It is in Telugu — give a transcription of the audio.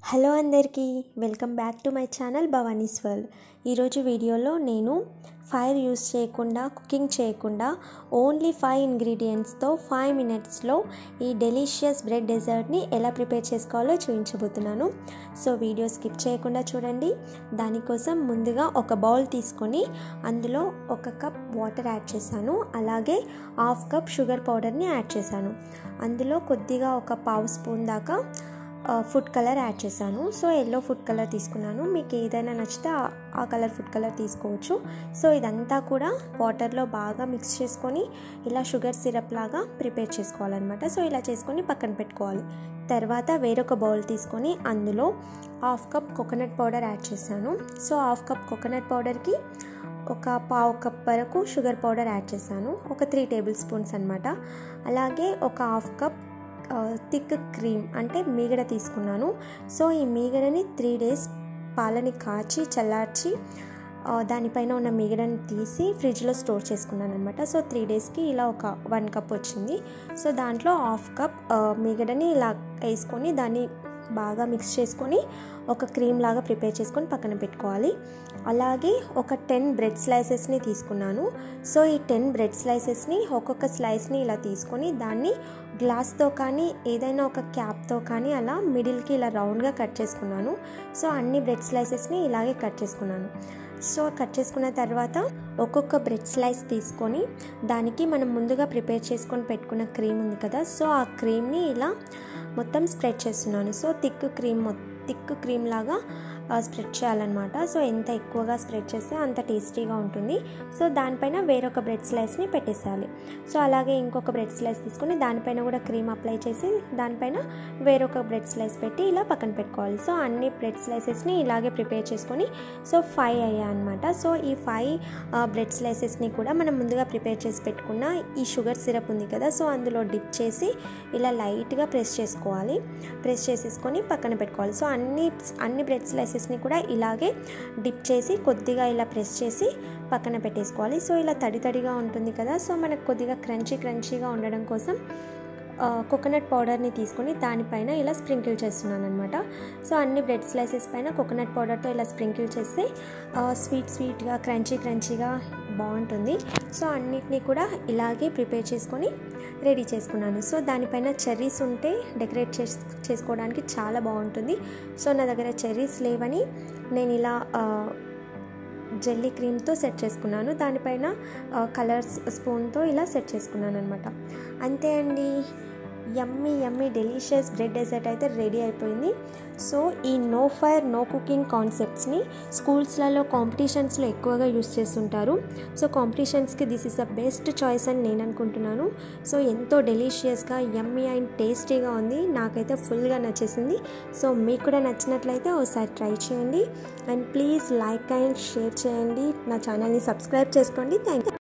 హలో అందరికీ welcome back to my channel Bhavani's world ఈరోజు వీడియోలో నేను ఫైర్ యూస్ చేయకుండా కుకింగ్ చేయకుండా ఓన్లీ ఫైవ్ ఇంగ్రీడియంట్స్తో ఫైవ్ మినిట్స్లో ఈ డెలిషియస్ బ్రెడ్ డెజర్ట్ని ఎలా ప్రిపేర్ చేసుకోవాలో చూపించబోతున్నాను సో వీడియో స్కిప్ చేయకుండా చూడండి దానికోసం ముందుగా ఒక బౌల్ తీసుకొని అందులో ఒక కప్ వాటర్ యాడ్ చేశాను అలాగే హాఫ్ కప్ షుగర్ పౌడర్ని యాడ్ చేశాను అందులో కొద్దిగా ఒక పావు స్పూన్ దాకా ఫుడ్ కలర్ యాడ్ చేశాను సో ఎల్లో ఫుడ్ కలర్ తీసుకున్నాను మీకు ఏదైనా నచ్చితే ఆ కలర్ ఫుడ్ కలర్ తీసుకోవచ్చు సో ఇదంతా కూడా వాటర్లో బాగా మిక్స్ చేసుకొని ఇలా షుగర్ సిరప్ లాగా ప్రిపేర్ చేసుకోవాలన్నమాట సో ఇలా చేసుకొని పక్కన పెట్టుకోవాలి తర్వాత వేరొక బౌల్ తీసుకొని అందులో half cup coconut powder add చేశాను సో హాఫ్ కప్ కోకోనట్ పౌడర్కి ఒక పావు కప్ వరకు షుగర్ పౌడర్ యాడ్ చేశాను ఒక త్రీ టేబుల్ స్పూన్స్ అనమాట అలాగే ఒక హాఫ్ కప్ థిక్ క్రీమ్ అంటే మీగడ తీసుకున్నాను సో ఈ మీగడని త్రీ డేస్ పాలని కాచి చల్లార్చి దానిపైన ఉన్న మీగడని తీసి ఫ్రిడ్జ్లో స్టోర్ చేసుకున్నాను అనమాట సో త్రీ డేస్కి ఇలా ఒక వన్ కప్ వచ్చింది సో దాంట్లో హాఫ్ కప్ మీగడని ఇలా వేసుకొని దాన్ని బాగా మిక్స్ చేసుకొని ఒక క్రీమ్ లాగా ప్రిపేర్ చేసుకొని పక్కన పెట్టుకోవాలి అలాగే ఒక టెన్ బ్రెడ్ స్లైసెస్ని తీసుకున్నాను సో ఈ టెన్ బ్రెడ్ స్లైసెస్ని ఒక్కొక్క స్లైస్ని ఇలా తీసుకొని దాన్ని గ్లాస్తో కానీ ఏదైనా ఒక క్యాప్తో కానీ అలా మిడిల్కి ఇలా రౌండ్గా కట్ చేసుకున్నాను సో అన్ని బ్రెడ్ స్లైసెస్ని ఇలాగే కట్ చేసుకున్నాను సో కట్ చేసుకున్న తర్వాత ఒక్కొక్క బ్రెడ్ స్లైస్ తీసుకొని దానికి మనం ముందుగా ప్రిపేర్ చేసుకొని పెట్టుకున్న క్రీమ్ ఉంది కదా సో ఆ క్రీమ్ని ఇలా మొత్తం స్ప్రెడ్ చేస్తున్నాను so thick cream thick cream లాగా స్ప్రెడ్ చేయాలన్నమాట సో ఎంత ఎక్కువగా స్ప్రెడ్ చేస్తే అంత టేస్టీగా ఉంటుంది సో దానిపైన వేరొక బ్రెడ్ స్లైస్ని పెట్టేసేయాలి సో అలాగే ఇంకొక బ్రెడ్ స్లైస్ తీసుకొని దానిపైన కూడా క్రీమ్ అప్లై చేసి దానిపైన వేరొక బ్రెడ్ స్లైస్ పెట్టి ఇలా పక్కన పెట్టుకోవాలి సో అన్ని బ్రెడ్ స్లైసెస్ని ఇలాగే ప్రిపేర్ చేసుకొని సో ఫైవ్ అయ్యాయి అనమాట సో ఈ ఫైవ్ బ్రెడ్ స్లైసెస్ని కూడా మనం ముందుగా ప్రిపేర్ చేసి పెట్టుకున్న ఈ షుగర్ సిరప్ ఉంది కదా సో అందులో డిప్ చేసి ఇలా లైట్గా ప్రెస్ చేసుకోవాలి ప్రెస్ చేసేసుకొని పక్కన పెట్టుకోవాలి సో అన్ని అన్ని బ్రెడ్ స్లైసెస్ స్లైసెస్ని కూడా ఇలాగే డిప్ చేసి కొద్దిగా ఇలా ప్రెస్ చేసి పక్కన పెట్టేసుకోవాలి సో ఇలా తడి తడిగా ఉంటుంది కదా సో మనకు కొద్దిగా క్రంచీ క్రంచీగా ఉండడం కోసం కోకోనట్ పౌడర్ని తీసుకొని దానిపైన ఇలా స్ప్రింకిల్ చేస్తున్నాను అనమాట సో అన్ని బ్రెడ్ స్లైసెస్ పైన కోకోనట్ పౌడర్తో ఇలా స్ప్రింకిల్ చేస్తే స్వీట్ స్వీట్గా క్రంచీ క్రంచీగా బాగుంటుంది సో అన్నిటినీ కూడా ఇలాగే ప్రిపేర్ చేసుకొని రెడీ చేసుకున్నాను సో దానిపైన చెర్రీస్ ఉంటే డెకరేట్ చేస్ చేసుకోవడానికి చాలా బాగుంటుంది సో నా దగ్గర చెర్రీస్ లేవని నేను ఇలా జెల్లీ క్రీమ్తో సెట్ చేసుకున్నాను దానిపైన కలర్స్ స్పూన్తో ఇలా సెట్ చేసుకున్నాను అనమాట అంతే అండి yummy yummy delicious bread dessert అయితే రెడీ అయిపోయింది సో ఈ నో ఫైర్ నో కుకింగ్ కాన్సెప్ట్స్ని స్కూల్స్లలో కాంపిటీషన్స్లో ఎక్కువగా యూస్ చేస్తుంటారు సో కాంపిటీషన్స్కి this is the best choice అని నేను అనుకుంటున్నాను సో ఎంతో డెలిషియస్గా యమ్మీ అండ్ టేస్టీగా ఉంది నాకైతే ఫుల్గా నచ్చేసింది సో మీకు కూడా నచ్చినట్లయితే ఒకసారి ట్రై చేయండి and please like and share చేయండి నా ఛానల్ని సబ్స్క్రైబ్ చేసుకోండి థ్యాంక్ యూ